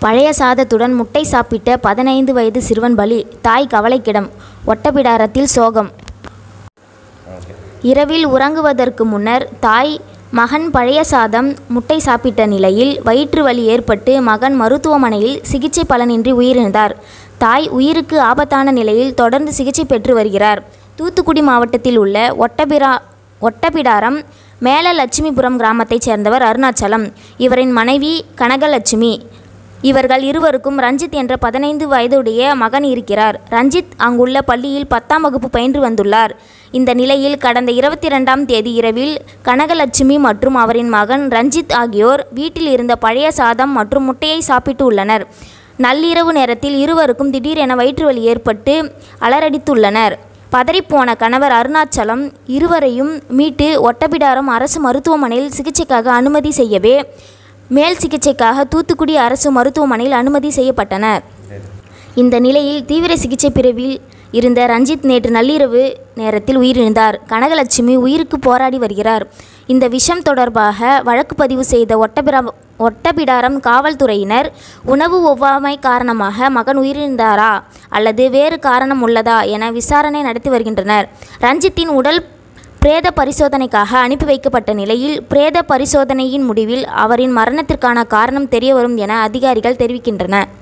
பழைய சாதத்துடன் முட்டை சாப்பிட்ட பதினைந்து வயது சிறுவன் பலி தாய் கவலைக்கிடம் ஒட்டப்பிடாரத்தில் சோகம் ஓகே இரவில் உறங்குவதற்கு முன்னர் தாய் மகன் பழைய சாதம் முட்டை சாப்பிட்ட நிலையில் வயிற்று வலி ஏற்பட்டு மகன் மருத்துவமனையில் சிகிச்சை பலனின்றி உயிரிழந்தார் தாய் உயிருக்கு ஆபத்தான நிலையில் தொடர்ந்து சிகிச்சை பெற்று வருகிறார் தூத்துக்குடி மாவட்டத்தில் உள்ள ஒட்டபிரா ஒட்டப்பிடாரம் மேல லட்சுமிபுரம் கிராமத்தைச் சேர்ந்தவர் அருணாச்சலம் இவரின் மனைவி கனகலட்சுமி இவர்கள் இருவருக்கும் ரஞ்சித் என்ற பதினைந்து வயதுடைய மகன் இருக்கிறார் ரஞ்சித் அங்குள்ள பள்ளியில் பத்தாம் வகுப்பு பயின்று வந்துள்ளார் இந்த நிலையில் கடந்த இருபத்தி ரெண்டாம் தேதி இரவில் கனகலட்சுமி மற்றும் அவரின் மகன் ரஞ்சித் ஆகியோர் வீட்டில் இருந்த பழைய சாதம் மற்றும் முட்டையை சாப்பிட்டு உள்ளனர் நள்ளிரவு நேரத்தில் இருவருக்கும் திடீரென வயிற்று வலி ஏற்பட்டு அலறடித்துள்ளனர் பதறிப்போன கணவர் அருணாச்சலம் இருவரையும் மீட்டு ஒட்டப்பிடாரம் அரசு மருத்துவமனையில் சிகிச்சைக்காக அனுமதி செய்யவே மேல் சிகிச்சைக்காக தூத்துக்குடி அரசு மருத்துவமனையில் அனுமதி செய்யப்பட்டனர் சரி இந்த நிலையில் தீவிர சிகிச்சை பிரிவில் இருந்த ரஞ்சித் நேற்று நள்ளிரவு நேரத்தில் உயிரிழந்தார் கனகலட்சுமி உயிருக்கு போராடி வருகிறார் இந்த விஷம் தொடர்பாக வழக்கு பதிவு செய்த ஒட்டபிரா ஒட்டபிடாரம் காவல்துறையினர் உணவு ஒவ்வாமை காரணமாக மகன் உயிரிழந்தாரா அல்லது வேறு காரணம் உள்ளதா என விசாரணை நடத்தி வருகின்றனர் ரஞ்சித்தின் உடல் பிரேத பரிசோதனைக்காக அனுப்பி வைக்கப்பட்ட நிலையில் பிரேத பரிசோதனையின் முடிவில் அவரின் மரணத்திற்கான காரணம் தெரியவரும் என அதிகாரிகள் தெரிவிக்கின்றனர்